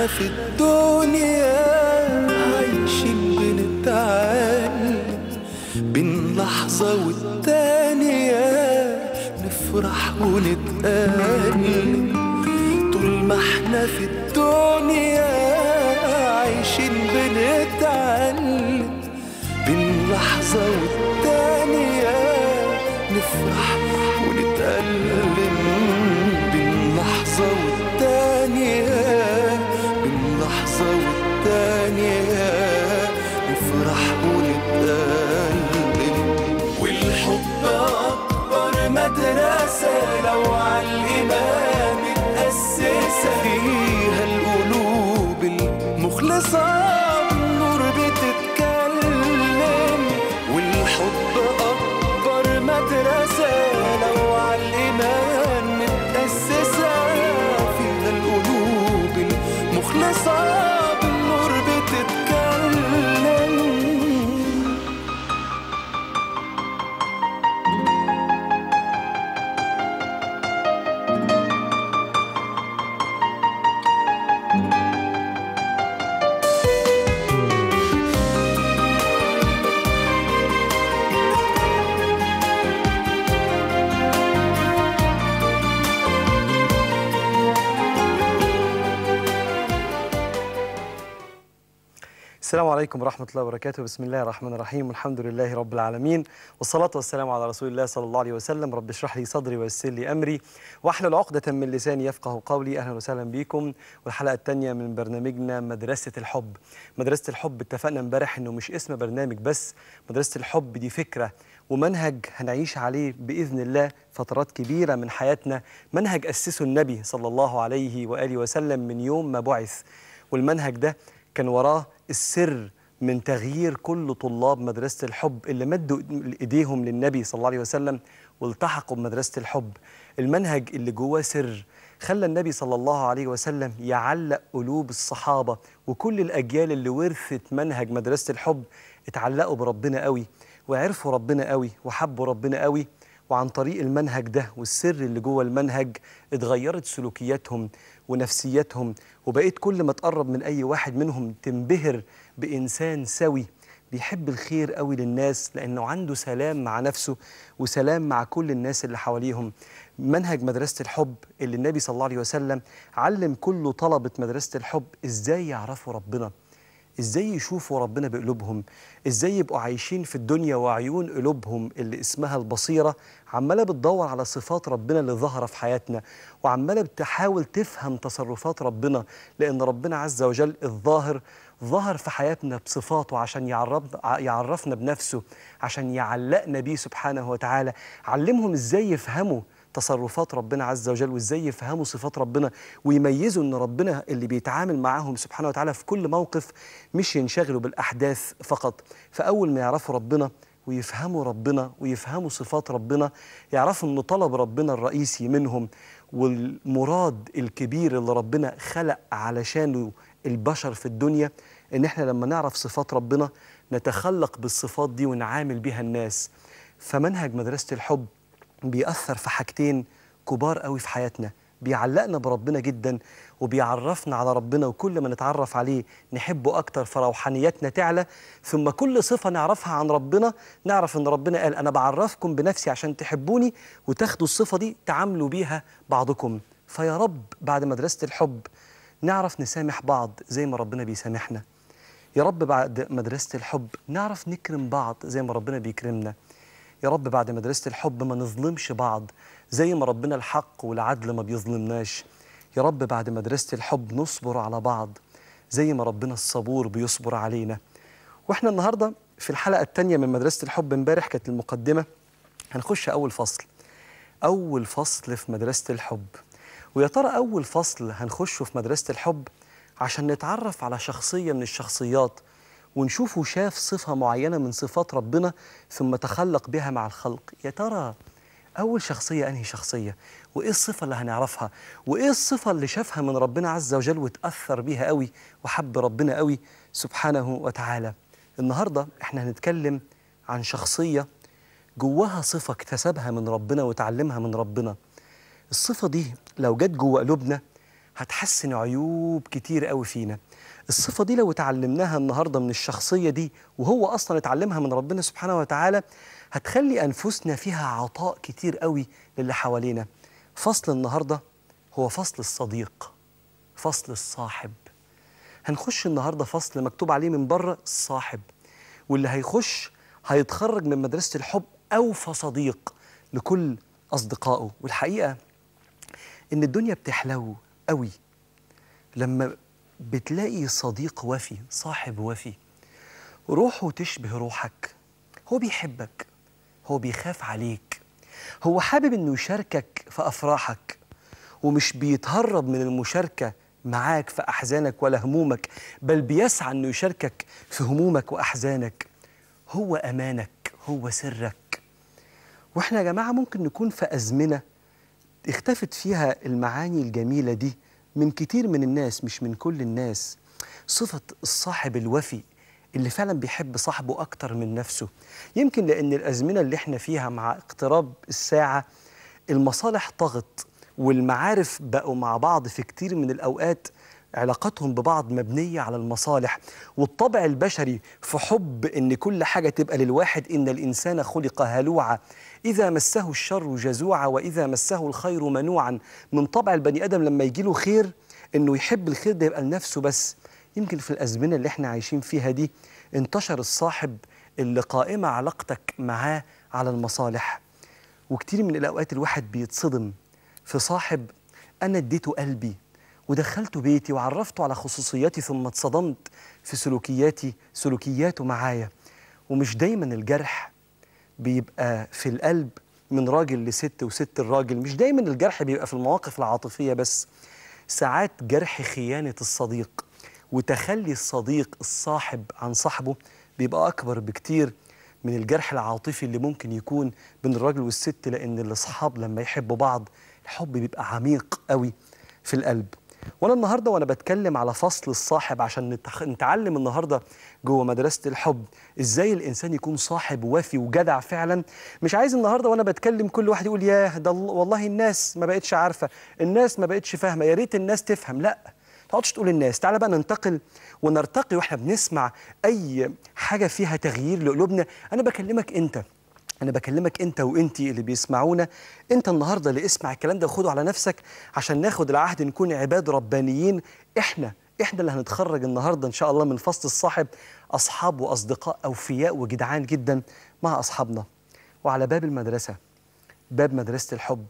احنا في الدنيا عايشين بنتعلم بين لحظة والتانية نفرح ونتألم طول ما احنا في الدنيا عايشين بنتعلم بين لحظة والتانية نفرح ونتألم بين لحظة والتانية بين لحظة والتانية نفرح ونتألم والحب أكبر مدرسة لو على الإيمان متأسسة فيها القلوب المخلصة بالنور بتتكلم والحب أكبر مدرسة لو على الإيمان متأسسة فيها القلوب المخلصة بالنور بتتكلم السلام عليكم ورحمة الله وبركاته بسم الله الرحمن الرحيم والحمد لله رب العالمين والصلاة والسلام على رسول الله صلى الله عليه وسلم رب اشرح لي صدري ويسر لي أمري واحلل عقدة من لساني يفقه قولي أهلا وسهلا بكم والحلقة الثانية من برنامجنا مدرسة الحب مدرسة الحب اتفقنا امبارح إنه مش اسم برنامج بس مدرسة الحب دي فكرة ومنهج هنعيش عليه بإذن الله فترات كبيرة من حياتنا منهج أسسه النبي صلى الله عليه وآله وسلم من يوم ما بعث والمنهج ده كان وراه السر من تغيير كل طلاب مدرسة الحب اللي مدوا إيديهم للنبي صلى الله عليه وسلم والتحقوا بمدرسة الحب المنهج اللي جواه سر خلى النبي صلى الله عليه وسلم يعلق قلوب الصحابة وكل الأجيال اللي ورثت منهج مدرسة الحب اتعلقوا بربنا قوي وعرفوا ربنا قوي وحبوا ربنا قوي وعن طريق المنهج ده والسر اللي جوه المنهج اتغيرت سلوكياتهم ونفسياتهم وبقيت كل ما تقرب من أي واحد منهم تنبهر بإنسان سوي بيحب الخير قوي للناس لأنه عنده سلام مع نفسه وسلام مع كل الناس اللي حواليهم منهج مدرسة الحب اللي النبي صلى الله عليه وسلم علم كل طلبة مدرسة الحب إزاي يعرفوا ربنا ازاي يشوفوا ربنا بقلوبهم ازاي يبقوا عايشين في الدنيا وعيون قلوبهم اللي اسمها البصيرة عمالة بتدور على صفات ربنا اللي ظاهرة في حياتنا وعمالة بتحاول تفهم تصرفات ربنا لأن ربنا عز وجل الظاهر ظهر في حياتنا بصفاته عشان يعرفنا, يعرفنا بنفسه عشان يعلقنا بيه سبحانه وتعالى علمهم ازاي يفهموا تصرفات ربنا عز وجل وازاي يفهموا صفات ربنا ويميزوا ان ربنا اللي بيتعامل معاهم سبحانه وتعالى في كل موقف مش ينشغلوا بالاحداث فقط فاول ما يعرفوا ربنا ويفهموا ربنا ويفهموا صفات ربنا يعرفوا ان طلب ربنا الرئيسي منهم والمراد الكبير اللي ربنا خلق علشانه البشر في الدنيا ان احنا لما نعرف صفات ربنا نتخلق بالصفات دي ونعامل بيها الناس فمنهج مدرسة الحب بيأثر في حاجتين كبار قوي في حياتنا بيعلقنا بربنا جدا وبيعرفنا على ربنا وكل ما نتعرف عليه نحبه أكتر فروحانيتنا تعلى ثم كل صفة نعرفها عن ربنا نعرف أن ربنا قال أنا بعرفكم بنفسي عشان تحبوني وتاخدوا الصفة دي تعاملوا بيها بعضكم فيا رب بعد مدرسة الحب نعرف نسامح بعض زي ما ربنا بيسامحنا يا رب بعد مدرسة الحب نعرف نكرم بعض زي ما ربنا بيكرمنا يا رب بعد مدرسة الحب ما نظلمش بعض زي ما ربنا الحق والعدل ما بيظلمناش يا رب بعد مدرسة الحب نصبر على بعض زي ما ربنا الصبور بيصبر علينا واحنا النهاردة في الحلقة الثانية من مدرسة الحب امبارح كانت المقدمة هنخش أول فصل أول فصل في مدرسة الحب ويا ترى أول فصل هنخشه في مدرسة الحب عشان نتعرف على شخصية من الشخصيات ونشوفه شاف صفة معينة من صفات ربنا ثم تخلق بها مع الخلق يا ترى أول شخصية أنهي شخصية وإيه الصفة اللي هنعرفها وإيه الصفة اللي شافها من ربنا عز وجل وتأثر بيها قوي وحب ربنا قوي سبحانه وتعالى النهاردة إحنا هنتكلم عن شخصية جواها صفة اكتسبها من ربنا وتعلمها من ربنا الصفة دي لو جت جوه قلوبنا هتحسن عيوب كتير قوي فينا الصفة دي لو اتعلمناها النهاردة من الشخصية دي وهو أصلا اتعلمها من ربنا سبحانه وتعالى هتخلي أنفسنا فيها عطاء كتير قوي للي حوالينا فصل النهاردة هو فصل الصديق فصل الصاحب هنخش النهاردة فصل مكتوب عليه من بره الصاحب واللي هيخش هيتخرج من مدرسة الحب أوفى صديق لكل أصدقائه والحقيقة إن الدنيا بتحلو قوي لما بتلاقي صديق وفي صاحب وفي روحه تشبه روحك هو بيحبك هو بيخاف عليك هو حابب انه يشاركك في افراحك ومش بيتهرب من المشاركه معاك في احزانك ولا همومك بل بيسعى انه يشاركك في همومك واحزانك هو امانك هو سرك واحنا يا جماعه ممكن نكون في ازمنه اختفت فيها المعاني الجميله دي من كتير من الناس مش من كل الناس صفه الصاحب الوفي اللي فعلا بيحب صاحبه اكتر من نفسه يمكن لان الازمنه اللي احنا فيها مع اقتراب الساعه المصالح طغت والمعارف بقوا مع بعض في كتير من الاوقات علاقاتهم ببعض مبنيه على المصالح والطبع البشري في حب ان كل حاجه تبقى للواحد ان الانسان خلق هلوعا اذا مسه الشر جزوعا واذا مسه الخير منوعا من طبع البني ادم لما يجي له خير انه يحب الخير ده يبقى لنفسه بس يمكن في الازمنه اللي احنا عايشين فيها دي انتشر الصاحب اللي قائمه علاقتك معاه على المصالح وكتير من الاوقات الواحد بيتصدم في صاحب انا اديته قلبي ودخلته بيتي وعرفته على خصوصياتي ثم اتصدمت في سلوكياتي سلوكياته معايا ومش دايما الجرح بيبقى في القلب من راجل لست وست الراجل مش دايما الجرح بيبقى في المواقف العاطفية بس ساعات جرح خيانة الصديق وتخلي الصديق الصاحب عن صاحبه بيبقى أكبر بكتير من الجرح العاطفي اللي ممكن يكون بين الراجل والست لأن الأصحاب لما يحبوا بعض الحب بيبقى عميق قوي في القلب وانا النهارده وانا بتكلم على فصل الصاحب عشان نتخ... نتعلم النهارده جوه مدرسه الحب ازاي الانسان يكون صاحب وافي وجدع فعلا مش عايز النهارده وانا بتكلم كل واحد يقول ياه ده ال- والله الناس ما بقتش عارفه الناس ما بقتش فاهمه يا ريت الناس تفهم لا ما تقعدش تقول الناس تعالى بقى ننتقل ونرتقي واحنا بنسمع اي حاجه فيها تغيير لقلوبنا انا بكلمك انت أنا بكلمك أنت وأنتي اللي بيسمعونا أنت النهاردة اللي اسمع الكلام ده وخده على نفسك عشان ناخد العهد نكون عباد ربانيين إحنا إحنا اللي هنتخرج النهاردة إن شاء الله من فصل الصاحب أصحاب وأصدقاء أوفياء وجدعان جدا مع أصحابنا وعلى باب المدرسة باب مدرسة الحب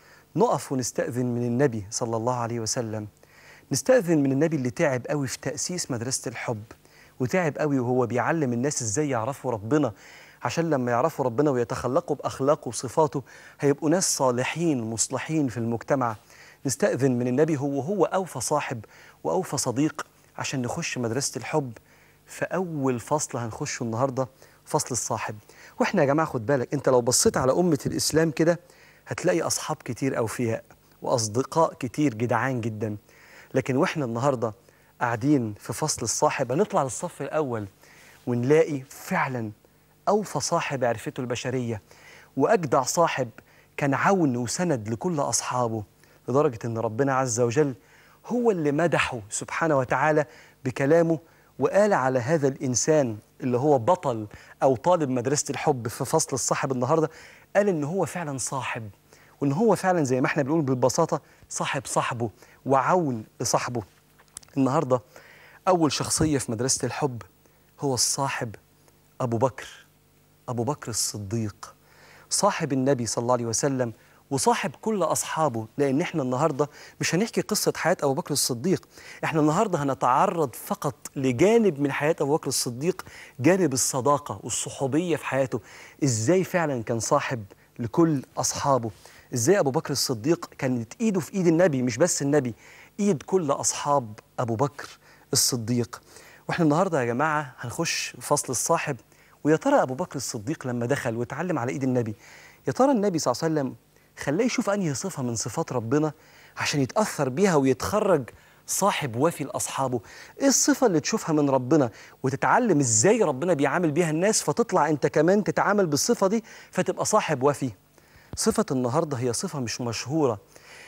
نقف ونستأذن من النبي صلى الله عليه وسلم نستأذن من النبي اللي تعب قوي في تأسيس مدرسة الحب وتعب قوي وهو بيعلم الناس ازاي يعرفوا ربنا عشان لما يعرفوا ربنا ويتخلقوا بأخلاقه وصفاته هيبقوا ناس صالحين مصلحين في المجتمع نستأذن من النبي هو هو أوفى صاحب وأوفى صديق عشان نخش مدرسة الحب في أول فصل هنخشه النهاردة فصل الصاحب وإحنا يا جماعة خد بالك أنت لو بصيت على أمة الإسلام كده هتلاقي أصحاب كتير أوفياء وأصدقاء كتير جدعان جدا لكن وإحنا النهاردة قاعدين في فصل الصاحب هنطلع للصف الأول ونلاقي فعلا أوفى صاحب عرفته البشرية وأجدع صاحب كان عون وسند لكل أصحابه لدرجة أن ربنا عز وجل هو اللي مدحه سبحانه وتعالى بكلامه وقال على هذا الإنسان اللي هو بطل أو طالب مدرسة الحب في فصل الصاحب النهاردة قال إن هو فعلا صاحب وإن هو فعلا زي ما احنا بنقول ببساطة صاحب صاحبه وعون لصاحبه النهاردة أول شخصية في مدرسة الحب هو الصاحب أبو بكر أبو بكر الصديق صاحب النبي صلى الله عليه وسلم وصاحب كل أصحابه لأن إحنا النهاردة مش هنحكي قصة حياة أبو بكر الصديق إحنا النهاردة هنتعرض فقط لجانب من حياة أبو بكر الصديق جانب الصداقة والصحوبية في حياته إزاي فعلا كان صاحب لكل أصحابه إزاي أبو بكر الصديق كانت إيده في إيد النبي مش بس النبي إيد كل أصحاب أبو بكر الصديق وإحنا النهاردة يا جماعة هنخش فصل الصاحب ويا ترى ابو بكر الصديق لما دخل واتعلم على ايد النبي يا ترى النبي صلى الله عليه وسلم خلاه يشوف انهي صفه من صفات ربنا عشان يتاثر بيها ويتخرج صاحب وافي لاصحابه ايه الصفه اللي تشوفها من ربنا وتتعلم ازاي ربنا بيعامل بيها الناس فتطلع انت كمان تتعامل بالصفه دي فتبقى صاحب وافي صفه النهارده هي صفه مش مشهوره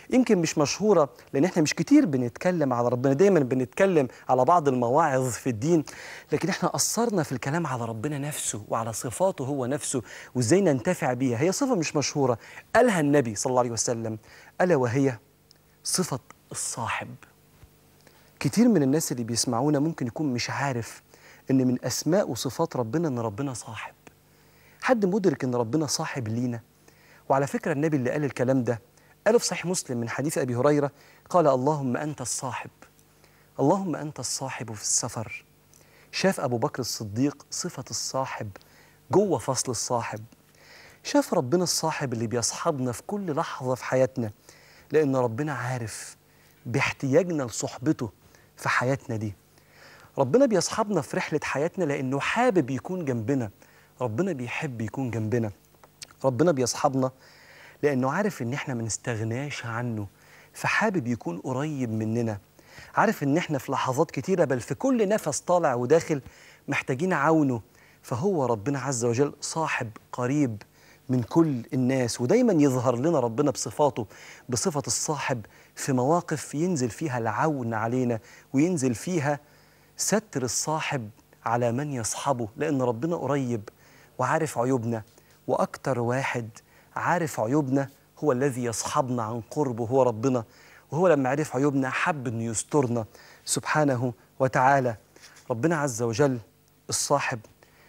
يمكن مش مشهورة لأن احنا مش كتير بنتكلم على ربنا دايما بنتكلم على بعض المواعظ في الدين لكن احنا قصرنا في الكلام على ربنا نفسه وعلى صفاته هو نفسه وازاي ننتفع بيها هي صفة مش مشهورة قالها النبي صلى الله عليه وسلم ألا وهي صفة الصاحب كتير من الناس اللي بيسمعونا ممكن يكون مش عارف ان من اسماء وصفات ربنا ان ربنا صاحب حد مدرك ان ربنا صاحب لينا وعلى فكره النبي اللي قال الكلام ده قاله في صحيح مسلم من حديث ابي هريره قال اللهم انت الصاحب اللهم انت الصاحب في السفر شاف ابو بكر الصديق صفه الصاحب جوه فصل الصاحب شاف ربنا الصاحب اللي بيصحبنا في كل لحظه في حياتنا لان ربنا عارف باحتياجنا لصحبته في حياتنا دي ربنا بيصحبنا في رحلة حياتنا لأنه حابب يكون جنبنا ربنا بيحب يكون جنبنا ربنا بيصحبنا لأنه عارف إن إحنا ما نستغناش عنه فحابب يكون قريب مننا عارف إن إحنا في لحظات كتيرة بل في كل نفس طالع وداخل محتاجين عونه فهو ربنا عز وجل صاحب قريب من كل الناس ودايما يظهر لنا ربنا بصفاته بصفة الصاحب في مواقف ينزل فيها العون علينا وينزل فيها ستر الصاحب على من يصحبه لأن ربنا قريب وعارف عيوبنا وأكتر واحد عارف عيوبنا هو الذي يصحبنا عن قربه هو ربنا وهو لما عرف عيوبنا حب أنه يسترنا سبحانه وتعالى ربنا عز وجل الصاحب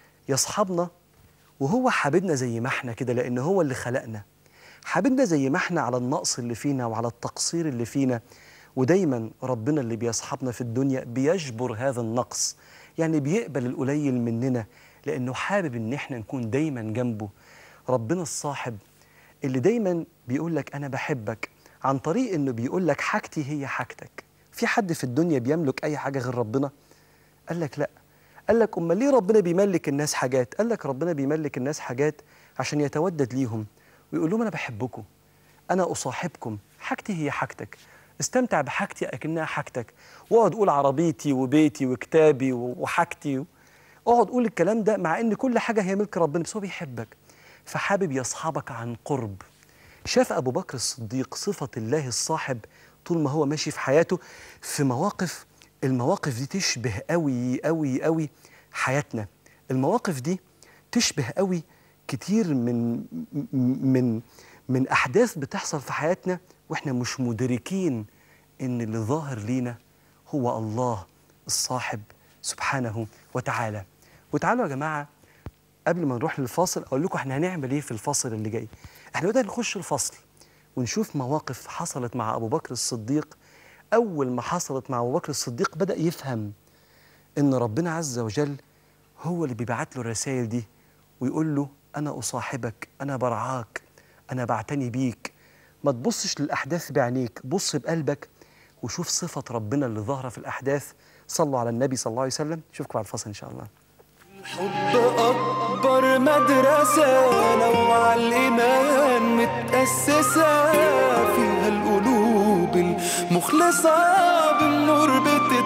يصحبنا وهو حاببنا زي ما احنا كده لأن هو اللي خلقنا حاببنا زي ما احنا على النقص اللي فينا وعلى التقصير اللي فينا ودايما ربنا اللي بيصحبنا في الدنيا بيجبر هذا النقص يعني بيقبل القليل مننا لأنه حابب إن احنا نكون دايما جنبه ربنا الصاحب اللي دايما بيقول لك أنا بحبك عن طريق إنه بيقول لك حاجتي هي حاجتك في حد في الدنيا بيملك أي حاجة غير ربنا قال لك لأ قال لك أمال ليه ربنا بيملك الناس حاجات قال لك ربنا بيملك الناس حاجات عشان يتودد ليهم ويقول لهم أنا بحبكم أنا أصاحبكم حاجتي هي حاجتك استمتع بحاجتي أكنها حاجتك واقعد قول عربيتي وبيتي وكتابي وحاجتي اقعد قول الكلام ده مع ان كل حاجه هي ملك ربنا بس هو بيحبك فحابب يصحبك عن قرب شاف ابو بكر الصديق صفه الله الصاحب طول ما هو ماشي في حياته في مواقف المواقف دي تشبه قوي قوي قوي حياتنا المواقف دي تشبه قوي كتير من من من احداث بتحصل في حياتنا واحنا مش مدركين ان اللي ظاهر لينا هو الله الصاحب سبحانه وتعالى وتعالوا يا جماعه قبل ما نروح للفاصل اقول لكم احنا هنعمل ايه في الفاصل اللي جاي احنا بدأنا نخش الفصل ونشوف مواقف حصلت مع ابو بكر الصديق اول ما حصلت مع ابو بكر الصديق بدأ يفهم ان ربنا عز وجل هو اللي بيبعت له الرسائل دي ويقول له انا اصاحبك انا برعاك انا بعتني بيك ما تبصش للاحداث بعينيك بص بقلبك وشوف صفه ربنا اللي ظاهره في الاحداث صلوا على النبي صلى الله عليه وسلم نشوفكم بعد الفاصل ان شاء الله الحب أكبر مدرسة لو على الإيمان متأسسة فيها القلوب المخلصة بالنور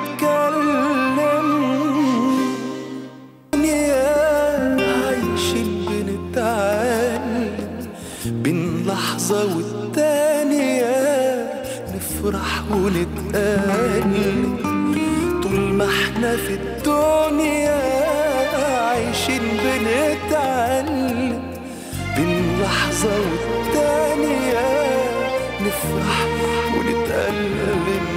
بتتكلم دنيا عايشين بنتعلم بين لحظة والتانية نفرح ونتألم طول ما احنا في الدنيا عايشين بنتعلم بين لحظة والتانية نفرح ونتألم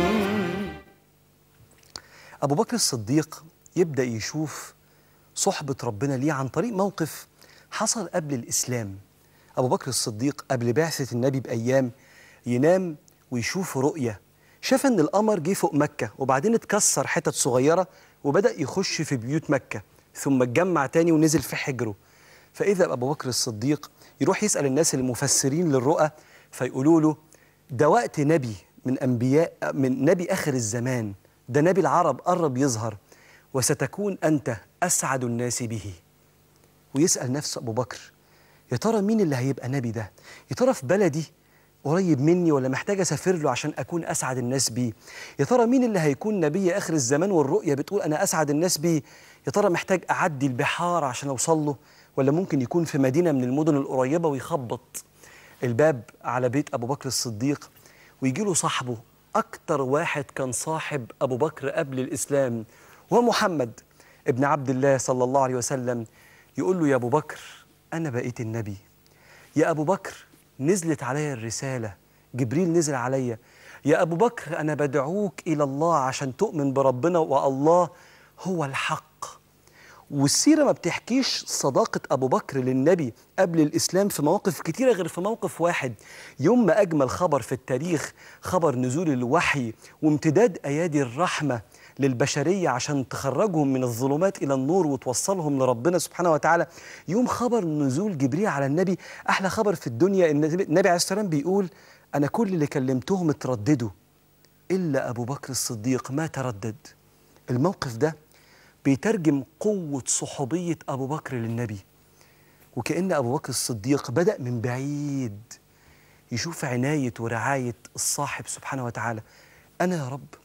أبو بكر الصديق يبدأ يشوف صحبة ربنا ليه عن طريق موقف حصل قبل الإسلام أبو بكر الصديق قبل بعثة النبي بأيام ينام ويشوف رؤية شاف إن القمر جه فوق مكة وبعدين اتكسر حتت صغيرة وبدأ يخش في بيوت مكة ثم اتجمع تاني ونزل في حجره فإذا أبو بكر الصديق يروح يسأل الناس المفسرين للرؤى فيقولوا له ده وقت نبي من أنبياء من نبي آخر الزمان ده نبي العرب قرب يظهر وستكون أنت أسعد الناس به ويسأل نفسه أبو بكر يا ترى مين اللي هيبقى نبي ده يا ترى في بلدي قريب مني ولا محتاج اسافر له عشان اكون اسعد الناس بيه يا ترى مين اللي هيكون نبي اخر الزمان والرؤيه بتقول انا اسعد الناس بيه يا ترى محتاج اعدي البحار عشان اوصل له ولا ممكن يكون في مدينه من المدن القريبه ويخبط الباب على بيت ابو بكر الصديق ويجي له صاحبه أكتر واحد كان صاحب أبو بكر قبل الإسلام وهو محمد ابن عبد الله صلى الله عليه وسلم يقول له يا أبو بكر أنا بقيت النبي يا أبو بكر نزلت علي الرسالة جبريل نزل عليا يا أبو بكر أنا بدعوك إلى الله عشان تؤمن بربنا والله هو الحق والسيرة ما بتحكيش صداقة أبو بكر للنبي قبل الإسلام في مواقف كتيرة غير في موقف واحد يوم ما أجمل خبر في التاريخ خبر نزول الوحي وامتداد أيادي الرحمة للبشرية عشان تخرجهم من الظلمات إلى النور وتوصلهم لربنا سبحانه وتعالى يوم خبر نزول جبريل على النبي أحلى خبر في الدنيا إن النبي عليه السلام بيقول أنا كل اللي كلمتهم اترددوا إلا أبو بكر الصديق ما تردد الموقف ده بيترجم قوة صحوبية أبو بكر للنبي وكأن أبو بكر الصديق بدأ من بعيد يشوف عناية ورعاية الصاحب سبحانه وتعالى أنا يا رب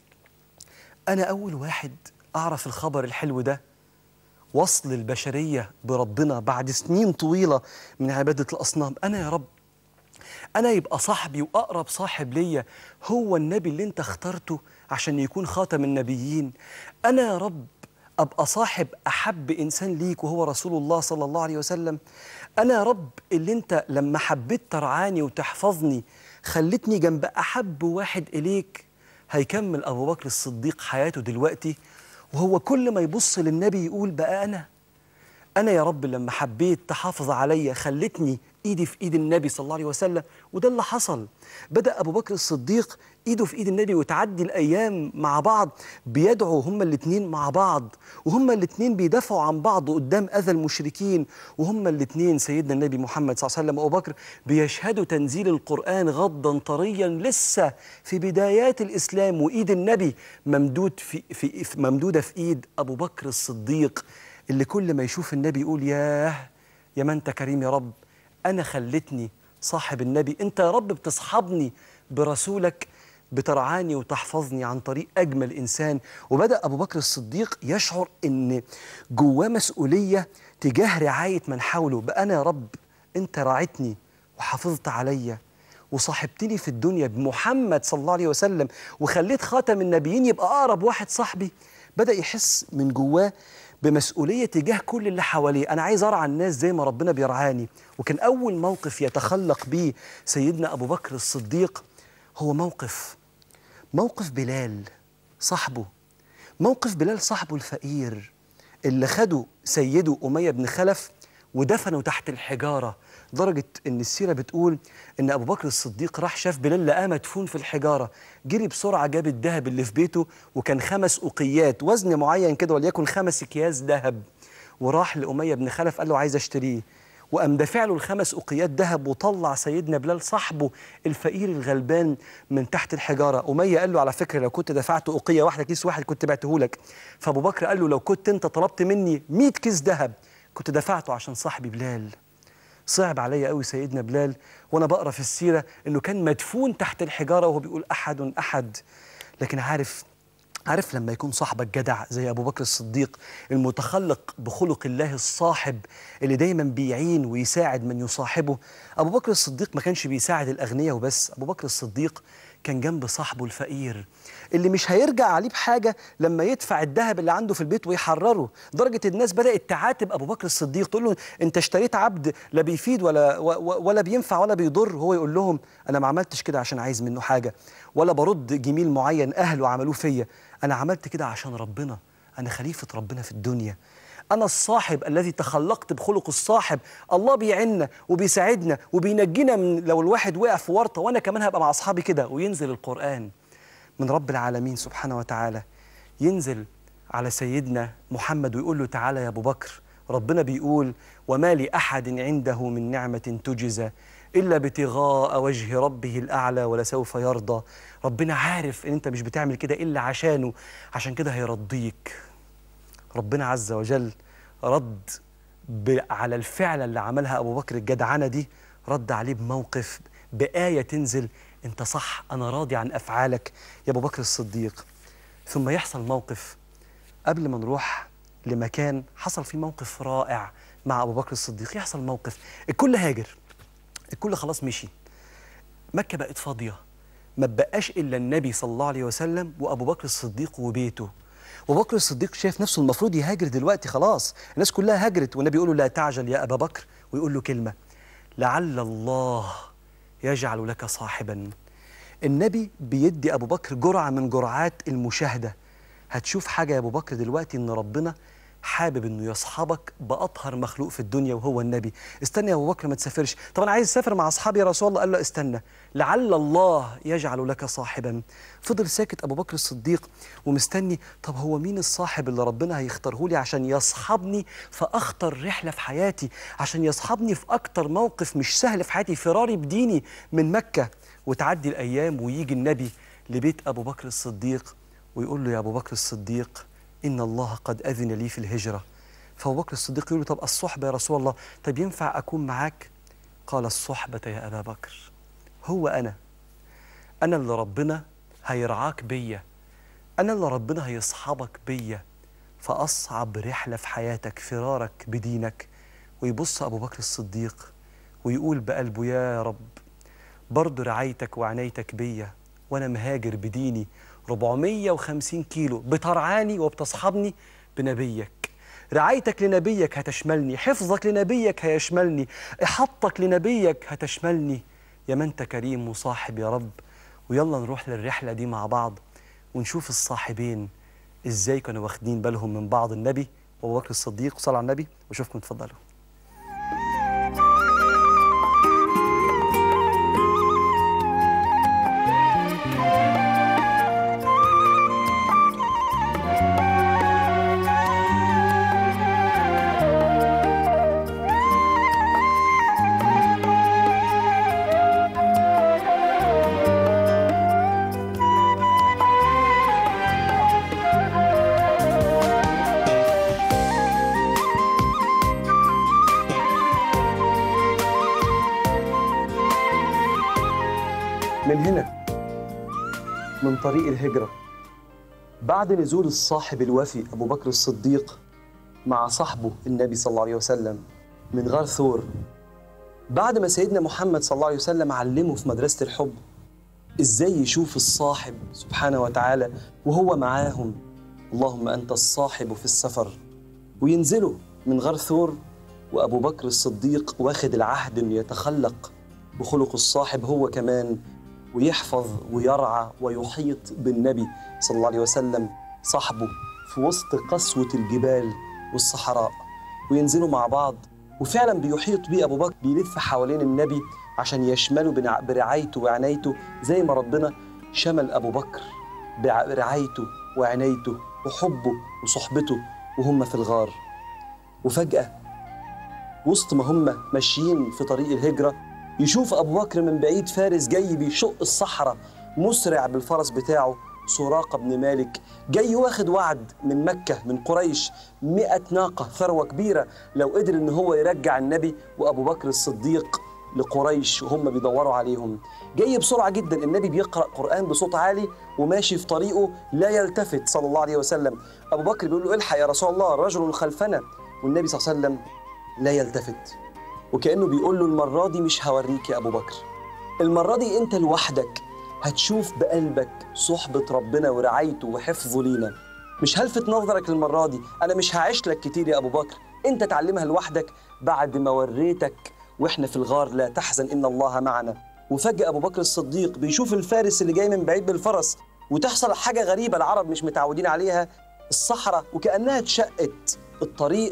أنا أول واحد أعرف الخبر الحلو ده وصل البشرية بربنا بعد سنين طويلة من عبادة الأصنام أنا يا رب أنا يبقى صاحبي وأقرب صاحب ليا هو النبي اللي أنت اخترته عشان يكون خاتم النبيين أنا يا رب أبقى صاحب أحب إنسان ليك وهو رسول الله صلى الله عليه وسلم أنا يا رب اللي أنت لما حبيت ترعاني وتحفظني خلتني جنب أحب واحد إليك هيكمل أبو بكر الصديق حياته دلوقتي وهو كل ما يبص للنبي يقول بقى أنا أنا يا رب لما حبيت تحافظ عليا خلتني إيدي في إيد النبي صلى الله عليه وسلم وده اللي حصل بدأ أبو بكر الصديق إيده في إيد النبي وتعدي الأيام مع بعض بيدعوا هما الاتنين مع بعض وهما الاتنين بيدافعوا عن بعض قدام أذى المشركين وهما الاتنين سيدنا النبي محمد صلى الله عليه وسلم وأبو بكر بيشهدوا تنزيل القرآن غضا طريا لسه في بدايات الإسلام وإيد النبي ممدود في, في في- ممدودة في إيد أبو بكر الصديق اللي كل ما يشوف النبي يقول ياه يا ما انت كريم يا رب انا خلتني صاحب النبي انت يا رب بتصحبني برسولك بترعاني وتحفظني عن طريق اجمل انسان وبدا ابو بكر الصديق يشعر ان جواه مسؤوليه تجاه رعايه من حوله بقى انا يا رب انت راعتني وحافظت عليا وصاحبتني في الدنيا بمحمد صلى الله عليه وسلم وخليت خاتم النبيين يبقى اقرب واحد صاحبي بدا يحس من جواه بمسؤوليه تجاه كل اللي حواليه انا عايز ارعى الناس زي ما ربنا بيرعاني وكان اول موقف يتخلق بيه سيدنا ابو بكر الصديق هو موقف موقف بلال صاحبه موقف بلال صاحبه الفقير اللي خده سيده أمية بن خلف ودفنه تحت الحجارة لدرجة إن السيرة بتقول إن أبو بكر الصديق راح شاف بلال لقاه مدفون في الحجارة جري بسرعة جاب الذهب اللي في بيته وكان خمس أقيات وزن معين كده وليكن خمس أكياس ذهب وراح لأمية بن خلف قال له عايز أشتريه وقام دافع له الخمس أقيات ذهب وطلع سيدنا بلال صاحبه الفقير الغلبان من تحت الحجارة أمية قال له على فكرة لو كنت دفعت أقية واحدة كيس واحد كنت بعته لك فأبو بكر قال له لو كنت أنت طلبت مني 100 كيس ذهب كنت دفعته عشان صاحبي بلال صعب عليا قوي سيدنا بلال وانا بقرا في السيره انه كان مدفون تحت الحجاره وهو بيقول احد احد لكن عارف عارف لما يكون صاحبك جدع زي ابو بكر الصديق المتخلق بخلق الله الصاحب اللي دايما بيعين ويساعد من يصاحبه ابو بكر الصديق ما كانش بيساعد الاغنياء وبس ابو بكر الصديق كان جنب صاحبه الفقير اللي مش هيرجع عليه بحاجه لما يدفع الذهب اللي عنده في البيت ويحرره درجه الناس بدات تعاتب ابو بكر الصديق تقول له انت اشتريت عبد لا بيفيد ولا و- و- ولا بينفع ولا بيضر هو يقول لهم انا ما عملتش كده عشان عايز منه حاجه ولا برد جميل معين اهله عملوه فيا انا عملت كده عشان ربنا انا خليفه ربنا في الدنيا أنا الصاحب الذي تخلقت بخلق الصاحب الله بيعنا وبيساعدنا وبينجينا من لو الواحد وقع في ورطة وأنا كمان هبقى مع أصحابي كده وينزل القرآن من رب العالمين سبحانه وتعالى ينزل على سيدنا محمد ويقول له تعالى يا أبو بكر ربنا بيقول وما لأحد عنده من نعمة تجزى إلا ابتغاء وجه ربه الأعلى ولسوف يرضى ربنا عارف إن أنت مش بتعمل كده إلا عشانه عشان كده هيرضيك ربنا عز وجل رد ب- على الفعل اللي عملها ابو بكر الجدعنه دي رد عليه بموقف بايه تنزل انت صح انا راضي عن افعالك يا ابو بكر الصديق ثم يحصل موقف قبل ما نروح لمكان حصل فيه موقف رائع مع ابو بكر الصديق يحصل موقف الكل هاجر الكل خلاص مشي مكه بقت فاضيه ما بقاش الا النبي صلى الله عليه وسلم وابو بكر الصديق وبيته وابو بكر الصديق شايف نفسه المفروض يهاجر دلوقتي خلاص الناس كلها هاجرت والنبي يقول له لا تعجل يا ابا بكر ويقول له كلمه لعل الله يجعل لك صاحبا النبي بيدي ابو بكر جرعه من جرعات المشاهده هتشوف حاجه يا ابو بكر دلوقتي ان ربنا حابب انه يصحبك باطهر مخلوق في الدنيا وهو النبي استنى يا ابو بكر ما تسافرش طب انا عايز اسافر مع اصحابي يا رسول الله قال له استنى لعل الله يجعل لك صاحبا فضل ساكت ابو بكر الصديق ومستني طب هو مين الصاحب اللي ربنا هيختاره لي عشان يصحبني في اخطر رحله في حياتي عشان يصحبني في اكتر موقف مش سهل في حياتي فراري بديني من مكه وتعدي الايام ويجي النبي لبيت ابو بكر الصديق ويقول له يا ابو بكر الصديق ان الله قد اذن لي في الهجره فابو بكر الصديق يقول له طب الصحبه يا رسول الله طب ينفع اكون معاك قال الصحبه يا ابا بكر هو انا انا اللي ربنا هيرعاك بيا انا اللي ربنا هيصحبك بيا فاصعب رحله في حياتك فرارك بدينك ويبص ابو بكر الصديق ويقول بقلبه يا رب برضه رعايتك وعنايتك بيا وانا مهاجر بديني 450 كيلو بترعاني وبتصحبني بنبيك رعايتك لنبيك هتشملني حفظك لنبيك هيشملني احطك لنبيك هتشملني يا من انت كريم وصاحب يا رب ويلا نروح للرحلة دي مع بعض ونشوف الصاحبين ازاي كانوا واخدين بالهم من بعض النبي وابو بكر الصديق وصلى على النبي وشوفكم اتفضلوا من هنا من طريق الهجرة بعد نزول الصاحب الوفي أبو بكر الصديق مع صاحبه النبي صلى الله عليه وسلم من غار ثور بعد ما سيدنا محمد صلى الله عليه وسلم علمه في مدرسة الحب إزاي يشوف الصاحب سبحانه وتعالى وهو معاهم اللهم أنت الصاحب في السفر وينزلوا من غار ثور وأبو بكر الصديق واخد العهد إنه يتخلق بخلق الصاحب هو كمان ويحفظ ويرعى ويحيط بالنبي صلى الله عليه وسلم صاحبه في وسط قسوة الجبال والصحراء وينزلوا مع بعض وفعلا بيحيط بيه أبو بكر بيلف حوالين النبي عشان يشمله بنع- برعايته وعنايته زي ما ربنا شمل أبو بكر بع- برعايته وعنايته وحبه وصحبته وهم في الغار وفجأة وسط ما هم ماشيين في طريق الهجرة يشوف أبو بكر من بعيد فارس جاي بيشق الصحراء مسرع بالفرس بتاعه سراقة بن مالك جاي واخد وعد من مكة من قريش مئة ناقة ثروة كبيرة لو قدر إن هو يرجع النبي وأبو بكر الصديق لقريش وهم بيدوروا عليهم جاي بسرعة جدا النبي بيقرأ قرآن بصوت عالي وماشي في طريقه لا يلتفت صلى الله عليه وسلم أبو بكر بيقول له الحق يا رسول الله رجل خلفنا والنبي صلى الله عليه وسلم لا يلتفت وكأنه بيقول له المرة دي مش هوريك يا أبو بكر المرة دي أنت لوحدك هتشوف بقلبك صحبة ربنا ورعايته وحفظه لينا مش هلفت نظرك المرة دي أنا مش هعيش لك كتير يا أبو بكر أنت تعلمها لوحدك بعد ما وريتك وإحنا في الغار لا تحزن إن الله معنا وفجأة أبو بكر الصديق بيشوف الفارس اللي جاي من بعيد بالفرس وتحصل حاجة غريبة العرب مش متعودين عليها الصحراء وكأنها اتشقت الطريق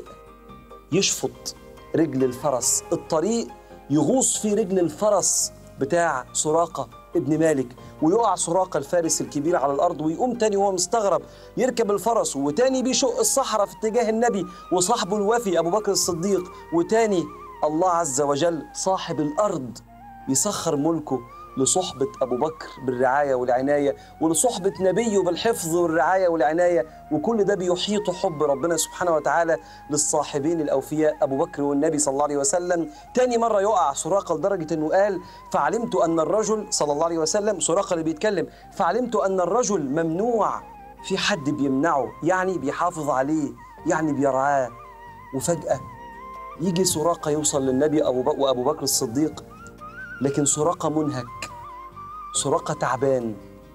يشفط رجل الفرس الطريق يغوص في رجل الفرس بتاع سراقة ابن مالك ويقع سراقة الفارس الكبير على الأرض ويقوم تاني وهو مستغرب يركب الفرس وتاني بيشق الصحراء في اتجاه النبي وصاحبه الوفي أبو بكر الصديق وتاني الله عز وجل صاحب الأرض يسخر ملكه لصحبة أبو بكر بالرعاية والعناية ولصحبة نبيه بالحفظ والرعاية والعناية وكل ده بيحيط حب ربنا سبحانه وتعالى للصاحبين الأوفياء أبو بكر والنبي صلى الله عليه وسلم تاني مرة يقع سراقة لدرجة أنه قال فعلمت أن الرجل صلى الله عليه وسلم سراقة اللي بيتكلم فعلمت أن الرجل ممنوع في حد بيمنعه يعني بيحافظ عليه يعني بيرعاه وفجأة يجي سراقة يوصل للنبي أبو بكر وأبو بكر الصديق لكن سراقة منهك سراقة تعبان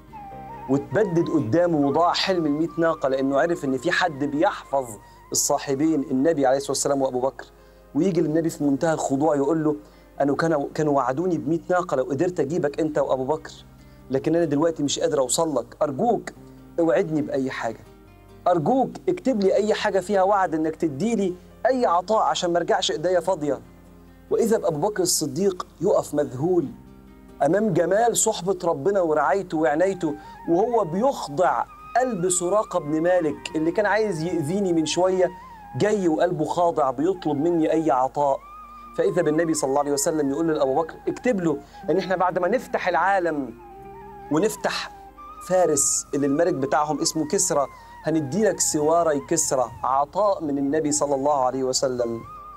وتبدد قدامه وضاع حلم المئة ناقة لأنه عرف إن في حد بيحفظ الصاحبين النبي عليه الصلاة والسلام وأبو بكر ويجي للنبي في منتهى الخضوع يقول له أنا كانوا كانوا وعدوني ب ناقة لو قدرت أجيبك أنت وأبو بكر لكن أنا دلوقتي مش قادر أوصل لك أرجوك اوعدني بأي حاجة أرجوك اكتب لي أي حاجة فيها وعد إنك تديلي أي عطاء عشان ما ارجعش إيديا فاضية وإذا بأبو بكر الصديق يقف مذهول أمام جمال صحبة ربنا ورعايته وعنايته وهو بيخضع قلب سراقة بن مالك اللي كان عايز يأذيني من شوية جاي وقلبه خاضع بيطلب مني أي عطاء فإذا بالنبي صلى الله عليه وسلم يقول لأبو بكر اكتب له إن إحنا بعد ما نفتح العالم ونفتح فارس اللي الملك بتاعهم اسمه كسرى هندي لك سواري كسرى عطاء من النبي صلى الله عليه وسلم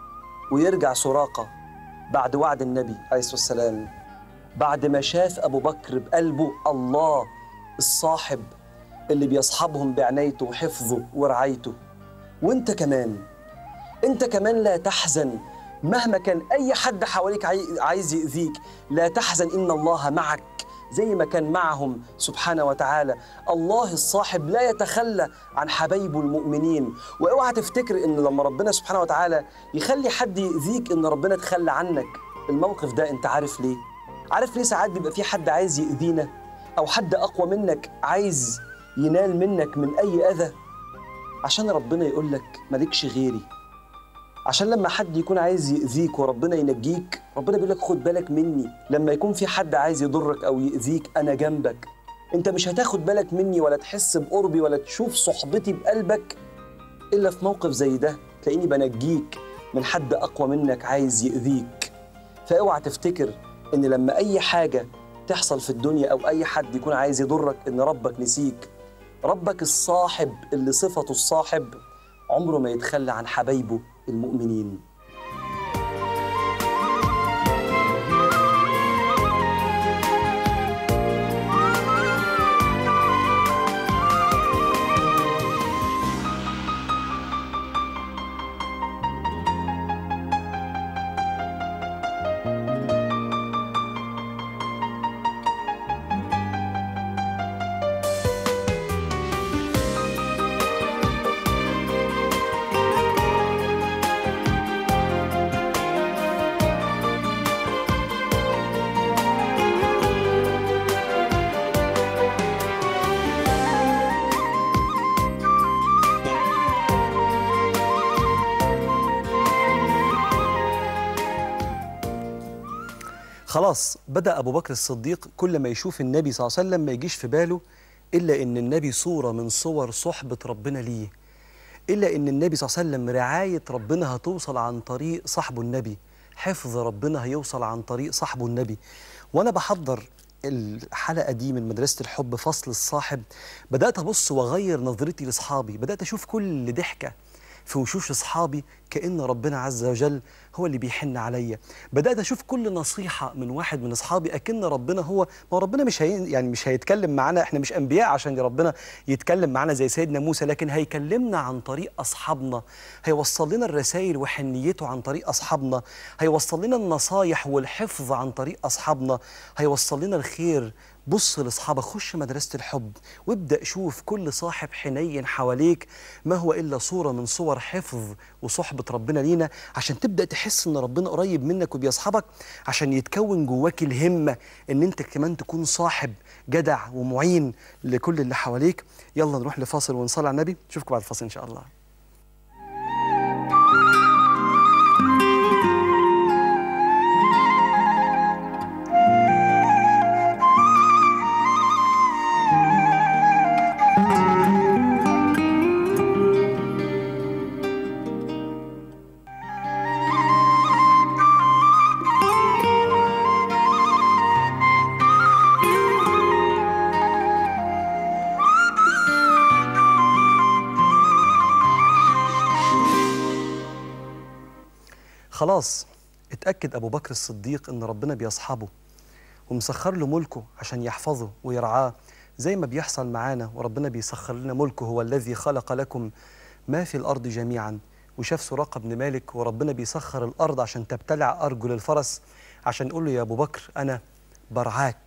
ويرجع سراقة بعد وعد النبي عليه الصلاة والسلام بعد ما شاف أبو بكر بقلبه الله الصاحب اللي بيصحبهم بعنايته وحفظه ورعايته وانت كمان انت كمان لا تحزن مهما كان اي حد حواليك عاي- عايز يأذيك لا تحزن ان الله معك زي ما كان معهم سبحانه وتعالى الله الصاحب لا يتخلى عن حبايبه المؤمنين واوعى تفتكر ان لما ربنا سبحانه وتعالى يخلي حد يأذيك ان ربنا تخلى عنك الموقف ده انت عارف ليه عارف ليه ساعات بيبقى في حد عايز يأذينا او حد اقوى منك عايز ينال منك من اي اذى عشان ربنا يقول لك مالكش غيري عشان لما حد يكون عايز يأذيك وربنا ينجيك ربنا بيقول لك خد بالك مني لما يكون في حد عايز يضرك او يأذيك انا جنبك انت مش هتاخد بالك مني ولا تحس بقربي ولا تشوف صحبتي بقلبك الا في موقف زي ده تلاقيني بنجيك من حد اقوى منك عايز يأذيك فاوعى تفتكر ان لما اي حاجه تحصل في الدنيا او اي حد يكون عايز يضرك ان ربك نسيك ربك الصاحب اللي صفته الصاحب عمره ما يتخلى عن حبايبه المؤمنين خلاص بدأ أبو بكر الصديق كل ما يشوف النبي صلى الله عليه وسلم ما يجيش في باله إلا إن النبي صورة من صور صحبة ربنا ليه إلا إن النبي صلى الله عليه وسلم رعاية ربنا هتوصل عن طريق صاحبه النبي حفظ ربنا هيوصل عن طريق صاحبه النبي وأنا بحضر الحلقة دي من مدرسة الحب فصل الصاحب بدأت أبص وأغير نظرتي لأصحابي بدأت أشوف كل ضحكة في وشوش أصحابي كأن ربنا عز وجل هو اللي بيحن عليا بدأت أشوف كل نصيحة من واحد من أصحابي أكن ربنا هو ما هو ربنا مش هي يعني مش هيتكلم معانا إحنا مش أنبياء عشان ربنا يتكلم معانا زي سيدنا موسى لكن هيكلمنا عن طريق أصحابنا هيوصل لنا الرسائل وحنيته عن طريق أصحابنا هيوصل لنا النصايح والحفظ عن طريق أصحابنا هيوصل لنا الخير بص لاصحابك خش مدرسه الحب وابدا شوف كل صاحب حنين حواليك ما هو الا صوره من صور حفظ وصحبه ربنا لينا عشان تبدا تحس ان ربنا قريب منك وبيصحبك عشان يتكون جواك الهمه ان انت كمان تكون صاحب جدع ومعين لكل اللي حواليك يلا نروح لفاصل ونصلي على النبي نشوفكم بعد الفاصل ان شاء الله خلاص اتأكد أبو بكر الصديق إن ربنا بيصحبه ومسخر له ملكه عشان يحفظه ويرعاه زي ما بيحصل معانا وربنا بيسخر لنا ملكه هو الذي خلق لكم ما في الأرض جميعا وشاف سراقة بن مالك وربنا بيسخر الأرض عشان تبتلع أرجل الفرس عشان يقول له يا أبو بكر أنا برعاك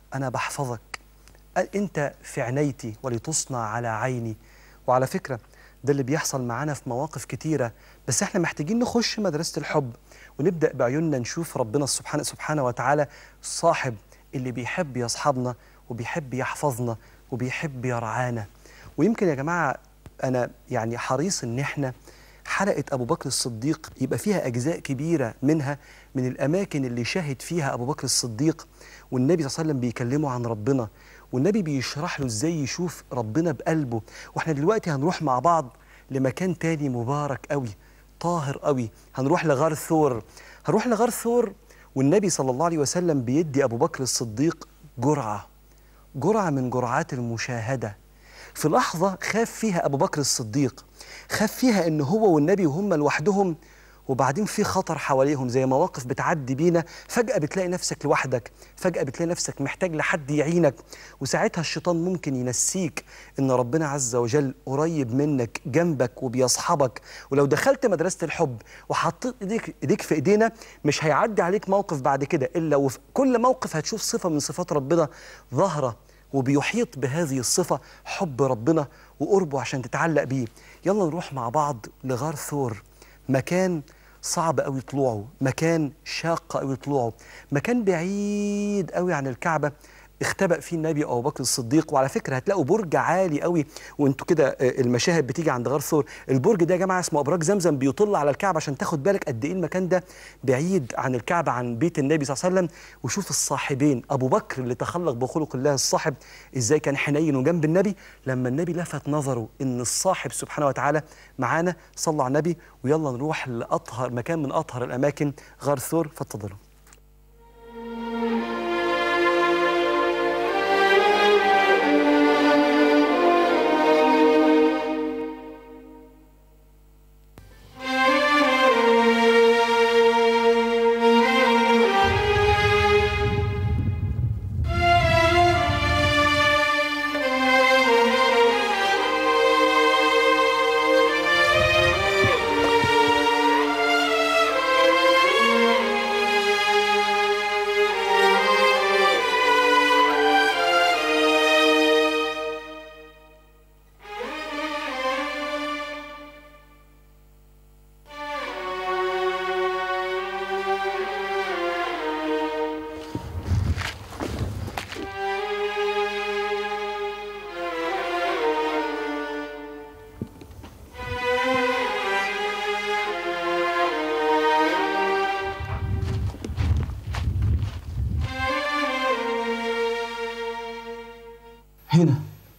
أنا بحفظك أنت في عنايتي ولتصنع على عيني وعلى فكرة ده اللي بيحصل معانا في مواقف كتيرة بس احنا محتاجين نخش مدرسة الحب ونبدأ بعيوننا نشوف ربنا سبحانه سبحانه وتعالى الصاحب اللي بيحب يصحبنا وبيحب يحفظنا وبيحب يرعانا ويمكن يا جماعة أنا يعني حريص إن احنا حلقة أبو بكر الصديق يبقى فيها أجزاء كبيرة منها من الأماكن اللي شاهد فيها أبو بكر الصديق والنبي صلى الله عليه وسلم بيكلمه عن ربنا والنبي بيشرح له إزاي يشوف ربنا بقلبه وإحنا دلوقتي هنروح مع بعض لمكان تاني مبارك قوي طاهر قوي هنروح لغار ثور هنروح لغار ثور والنبي صلى الله عليه وسلم بيدي أبو بكر الصديق جرعة جرعة من جرعات المشاهدة في لحظة خاف فيها أبو بكر الصديق خاف فيها إن هو والنبي وهم لوحدهم وبعدين في خطر حواليهم زي مواقف بتعدي بينا فجأة بتلاقي نفسك لوحدك فجأة بتلاقي نفسك محتاج لحد يعينك وساعتها الشيطان ممكن ينسيك إن ربنا عز وجل قريب منك جنبك وبيصحبك ولو دخلت مدرسة الحب وحطيت إيديك, إيديك في إيدينا مش هيعدي عليك موقف بعد كده إلا وفي كل موقف هتشوف صفة من صفات ربنا ظاهرة وبيحيط بهذه الصفة حب ربنا وقربه عشان تتعلق بيه يلا نروح مع بعض لغار ثور مكان صعب قوي طلوعه مكان شاق قوي طلوعه مكان بعيد قوي عن الكعبة اختبأ فيه النبي أبو بكر الصديق وعلى فكرة هتلاقوا برج عالي قوي وانتوا كده آه، المشاهد بتيجي عند غار ثور البرج ده يا جماعة اسمه أبراج زمزم بيطل على الكعبة عشان تاخد بالك قد إيه المكان ده بعيد عن الكعبة عن بيت النبي صلى الله عليه وسلم وشوف الصاحبين أبو بكر اللي تخلق بخلق الله الصاحب إزاي كان حنين وجنب النبي لما النبي لفت نظره إن الصاحب سبحانه وتعالى معانا صلى على النبي ويلا نروح لأطهر مكان من أطهر الأماكن غار ثور فاتفضلوا هنا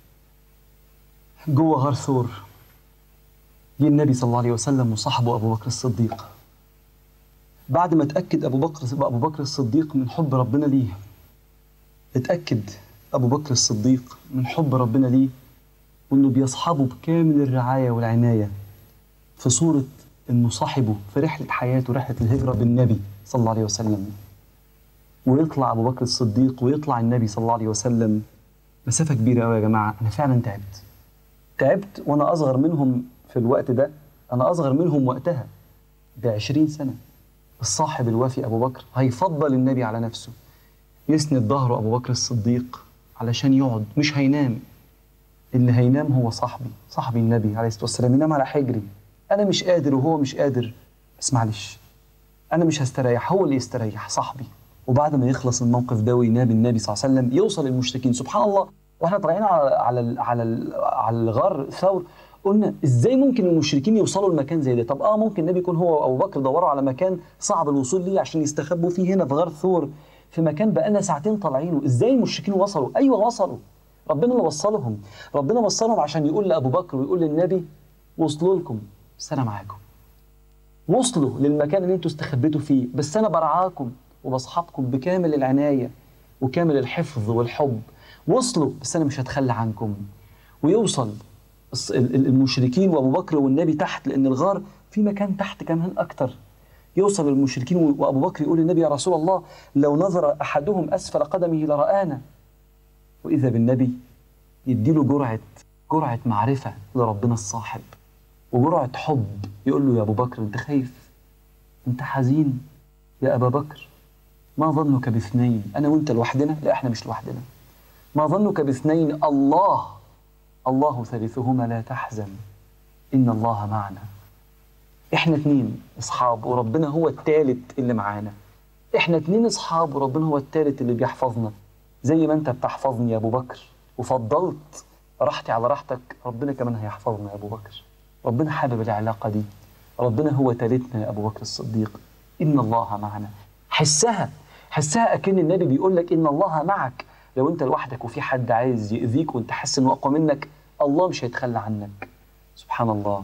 جوه غار ثور جه النبي صلى الله عليه وسلم وصاحبه ابو بكر الصديق بعد ما اتاكد ابو بكر ابو بكر الصديق من حب ربنا ليه اتاكد ابو بكر الصديق من حب ربنا ليه وانه بيصحبه بكامل الرعايه والعنايه في صوره انه صاحبه في رحله حياته رحله الهجره بالنبي صلى الله عليه وسلم ويطلع ابو بكر الصديق ويطلع النبي صلى الله عليه وسلم مسافه كبيره قوي يا جماعه انا فعلا تعبت تعبت وانا اصغر منهم في الوقت ده انا اصغر منهم وقتها ب 20 سنه الصاحب الوفي ابو بكر هيفضل النبي على نفسه يسند ظهره ابو بكر الصديق علشان يقعد مش هينام اللي هينام هو صاحبي صاحبي النبي عليه الصلاه والسلام ينام على حجري انا مش قادر وهو مش قادر بس معلش انا مش هستريح هو اللي يستريح صاحبي وبعد ما يخلص الموقف ده وينام النبي صلى الله عليه وسلم يوصل المشركين سبحان الله واحنا طالعين على على ال على ال على الغار ثور قلنا ازاي ممكن المشركين يوصلوا لمكان زي ده طب اه ممكن النبي يكون هو وابو بكر دوروا على مكان صعب الوصول ليه عشان يستخبوا فيه هنا في غار ثور في مكان بقالنا ساعتين طالعينه ازاي المشركين وصلوا ايوه وصلوا ربنا اللي وصلهم ربنا وصلهم عشان يقول لابو بكر ويقول للنبي وصلوا لكم بس انا معاكم وصلوا للمكان اللي انتوا استخبيتوا فيه بس انا برعاكم وبصحبكم بكامل العنايه وكامل الحفظ والحب وصلوا بس انا مش هتخلى عنكم ويوصل الص- ال- ال- المشركين وابو بكر والنبي تحت لان الغار في مكان تحت كمان اكتر يوصل المشركين و- وابو بكر يقول للنبي يا رسول الله لو نظر احدهم اسفل قدمه لرانا واذا بالنبي يديله جرعه جرعه معرفه لربنا الصاحب وجرعه حب يقول له يا ابو بكر انت خايف انت حزين يا ابا بكر ما ظنك باثنين انا وانت لوحدنا لا احنا مش لوحدنا ما ظنك باثنين الله الله ثالثهما لا تحزن ان الله معنا احنا اتنين اصحاب وربنا هو التالت اللي معانا احنا اتنين اصحاب وربنا هو التالت اللي بيحفظنا زي ما انت بتحفظني يا ابو بكر وفضلت راحتي على راحتك ربنا كمان هيحفظنا يا ابو بكر ربنا حابب العلاقه دي ربنا هو تالتنا يا ابو بكر الصديق ان الله معنا حسها حسها اكن النبي بيقول لك ان الله معك لو انت لوحدك وفي حد عايز يأذيك وانت حاسس انه اقوى منك الله مش هيتخلى عنك سبحان الله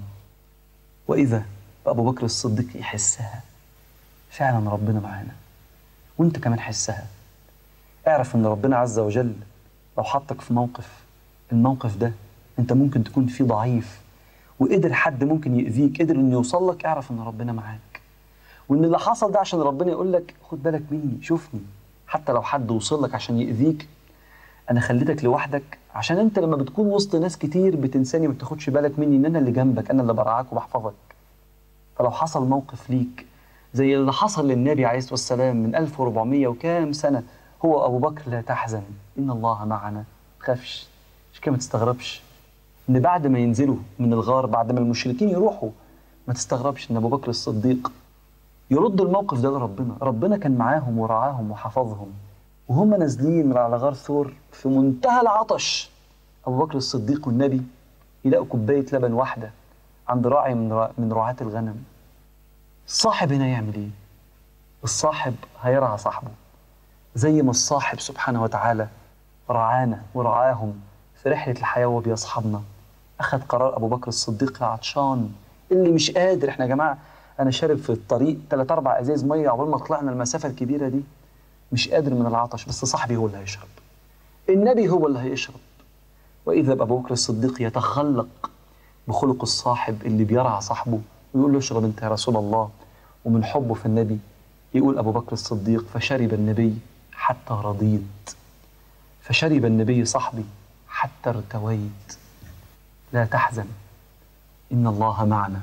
واذا ابو بكر الصديق يحسها فعلا ربنا معانا وانت كمان حسها اعرف ان ربنا عز وجل لو حطك في موقف الموقف ده انت ممكن تكون فيه ضعيف وقدر حد ممكن يأذيك قدر انه يوصل لك اعرف ان ربنا معاك وان اللي حصل ده عشان ربنا يقول لك خد بالك مني شوفني حتى لو حد وصل لك عشان يأذيك انا خليتك لوحدك عشان انت لما بتكون وسط ناس كتير بتنساني ما بتاخدش بالك مني ان انا اللي جنبك انا اللي برعاك وبحفظك فلو حصل موقف ليك زي اللي حصل للنبي عليه الصلاه والسلام من 1400 وكام سنه هو ابو بكر لا تحزن ان الله معنا ما تخافش مش كده ما تستغربش ان بعد ما ينزلوا من الغار بعد ما المشركين يروحوا ما تستغربش ان ابو بكر الصديق يرد الموقف ده لربنا ربنا كان معاهم ورعاهم وحفظهم وهم نازلين من على غار ثور في منتهى العطش ابو بكر الصديق والنبي يلاقوا كوبايه لبن واحده عند راعي من رع- من رعاة الغنم الصاحب هنا يعمل ايه الصاحب هيرعى صاحبه زي ما الصاحب سبحانه وتعالى رعانا ورعاهم في رحله الحياه وهو بيصحبنا اخذ قرار ابو بكر الصديق عطشان اللي مش قادر احنا يا جماعه انا شارب في الطريق ثلاث اربع ازاز ميه عقبال ما طلعنا المسافه الكبيره دي مش قادر من العطش بس صاحبي هو اللي هيشرب النبي هو اللي هيشرب واذا ابو بكر الصديق يتخلق بخلق الصاحب اللي بيرعى صاحبه ويقول له اشرب انت يا رسول الله ومن حبه في النبي يقول ابو بكر الصديق فشرب النبي حتى رضيت فشرب النبي صاحبي حتى ارتويت لا تحزن ان الله معنا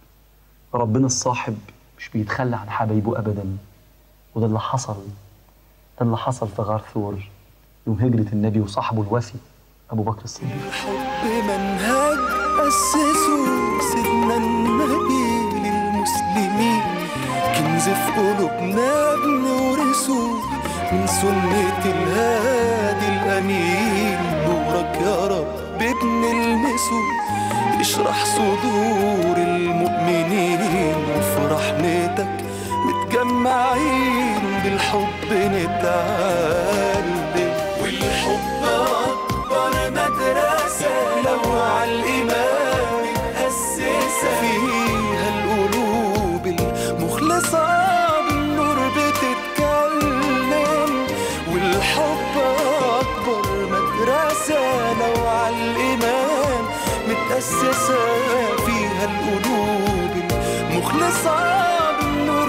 ربنا الصاحب مش بيتخلى عن حبايبه ابدا وده اللي حصل ده اللي حصل في غار ثور يوم هجرة النبي وصاحبه الوفي أبو بكر الصديق الحب منهج أسسه سيدنا النبي للمسلمين كنز في قلوبنا بنورثه من سنة الهادي الأمين نورك يا رب بنلمسه اشرح صدور المؤمنين وفي رحمتك متجمعين بالحب نتعلم والحب أكبر مدرسة لو على الإيمان متأسسة فيها القلوب المخلصة بالنور بتتكلم والحب أكبر مدرسة لو على الإيمان متأسسة فيها القلوب المخلصة بالنور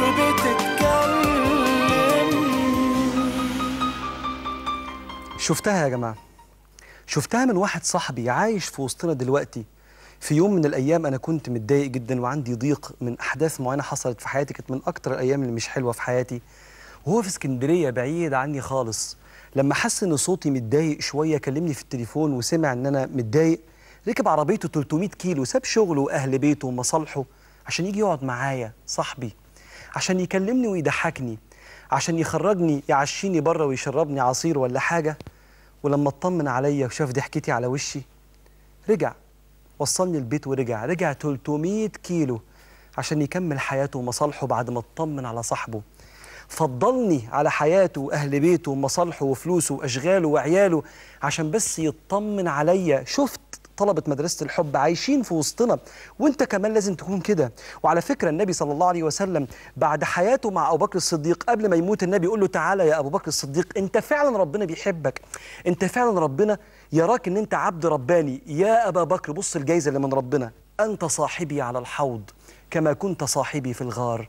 بتتكلم شفتها يا جماعة شفتها من واحد صاحبي عايش في وسطنا دلوقتي في يوم من الأيام أنا كنت متضايق جدا وعندي ضيق من أحداث معينة حصلت في حياتي كانت من أكتر الأيام اللي مش حلوة في حياتي وهو في اسكندرية بعيد عني خالص لما حس إن صوتي متضايق شوية كلمني في التليفون وسمع إن أنا متضايق ركب عربيته 300 كيلو ساب شغله وأهل بيته ومصالحه عشان يجي يقعد معايا صاحبي عشان يكلمني ويضحكني عشان يخرجني يعشيني بره ويشربني عصير ولا حاجة ولما اطمن عليا وشاف ضحكتي على وشي رجع وصلني البيت ورجع رجع 300 كيلو عشان يكمل حياته ومصالحه بعد ما اطمن على صاحبه فضلني على حياته واهل بيته ومصالحه وفلوسه واشغاله وعياله عشان بس يطمن عليا شفت طلبة مدرسة الحب عايشين في وسطنا وانت كمان لازم تكون كده وعلى فكرة النبي صلى الله عليه وسلم بعد حياته مع أبو بكر الصديق قبل ما يموت النبي يقول له تعالى يا أبو بكر الصديق انت فعلا ربنا بيحبك انت فعلا ربنا يراك ان انت عبد رباني يا أبا بكر بص الجايزة اللي من ربنا أنت صاحبي على الحوض كما كنت صاحبي في الغار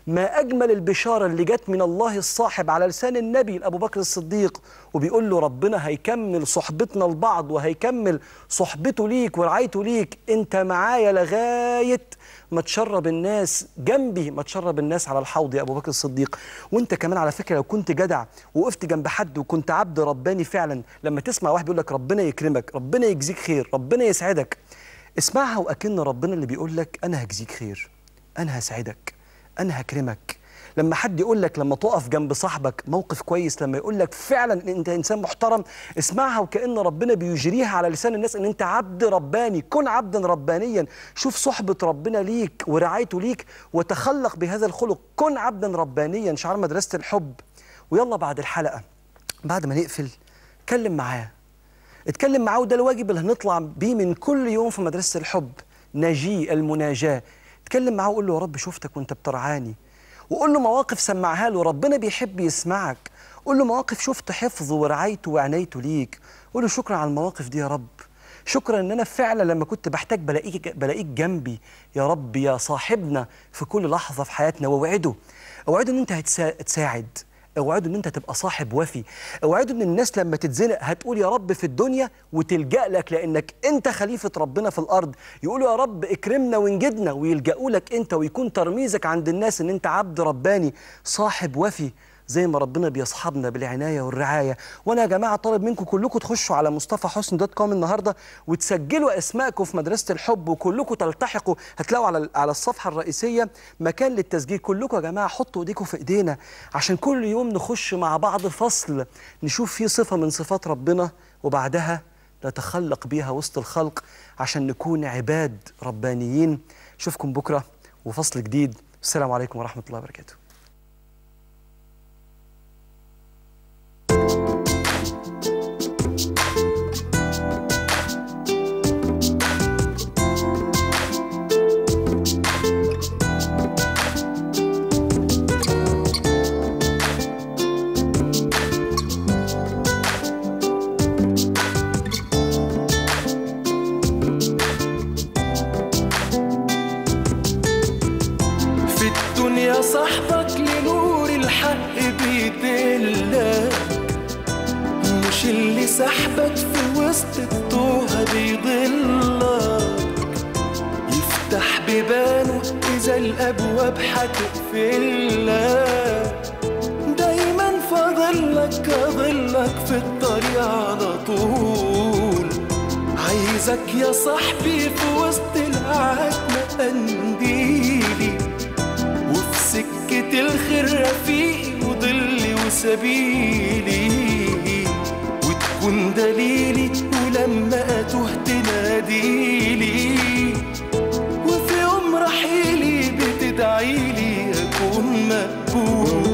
ما أجمل البشارة اللي جت من الله الصاحب على لسان النبي أبو بكر الصديق وبيقول له ربنا هيكمل صحبتنا لبعض وهيكمل صحبته ليك ورعايته ليك أنت معايا لغاية ما تشرب الناس جنبي ما تشرب الناس على الحوض يا أبو بكر الصديق وأنت كمان على فكرة لو كنت جدع وقفت جنب حد وكنت عبد رباني فعلا لما تسمع واحد بيقول لك ربنا يكرمك ربنا يجزيك خير ربنا يسعدك اسمعها وأكن ربنا اللي بيقول لك أنا هجزيك خير أنا هسعدك أنا هكرمك لما حد يقول لك لما تقف جنب صاحبك موقف كويس لما يقول لك فعلا ان انت انسان محترم اسمعها وكأن ربنا بيجريها على لسان الناس ان انت عبد رباني كن عبدا ربانيا شوف صحبة ربنا ليك ورعايته ليك وتخلق بهذا الخلق كن عبدا ربانيا شعار مدرسة الحب ويلا بعد الحلقة بعد ما نقفل كلم معاه اتكلم معاه وده الواجب اللي هنطلع بيه من كل يوم في مدرسة الحب ناجي المناجاة اتكلم معاه وقول له يا رب شفتك وانت بترعاني وقول له مواقف سمعها له ربنا بيحب يسمعك قول له مواقف شفت حفظه ورعايته وعنايته ليك قول له شكرا على المواقف دي يا رب شكرا ان انا فعلا لما كنت بحتاج بلاقيك بلاقيك جنبي يا رب يا صاحبنا في كل لحظه في حياتنا واوعده اوعده ان انت هتساعد اوعده ان انت تبقى صاحب وفي اوعده ان الناس لما تتزنق هتقول يا رب في الدنيا وتلجأ لك لانك انت خليفة ربنا في الارض يقولوا يا رب اكرمنا وانجدنا ويلجأوا لك انت ويكون ترميزك عند الناس ان انت عبد رباني صاحب وفي زي ما ربنا بيصحبنا بالعنايه والرعايه وانا يا جماعه طالب منكم كلكم تخشوا على مصطفى حسن دوت كوم النهارده وتسجلوا اسماءكم في مدرسه الحب وكلكم تلتحقوا هتلاقوا على على الصفحه الرئيسيه مكان للتسجيل كلكم يا جماعه حطوا ايديكم في ايدينا عشان كل يوم نخش مع بعض فصل نشوف فيه صفه من صفات ربنا وبعدها نتخلق بيها وسط الخلق عشان نكون عباد ربانيين اشوفكم بكره وفصل جديد السلام عليكم ورحمه الله وبركاته في الدنيا صاحبك لنور الحق بيدلك مش اللي سحبك في وسط التوهة بيضلك يفتح بيبانه إذا الأبواب هتقفلك دايما فاضلك كظلك في الطريق على طول عايزك يا صاحبي في وسط العتمة قنديلي وفي سكة الخير رفيقي وضلي وسبيلي وتكون دليلي ولما أتوه تناديلي وفي يوم رحيلي بتدعيلي أكون مقبول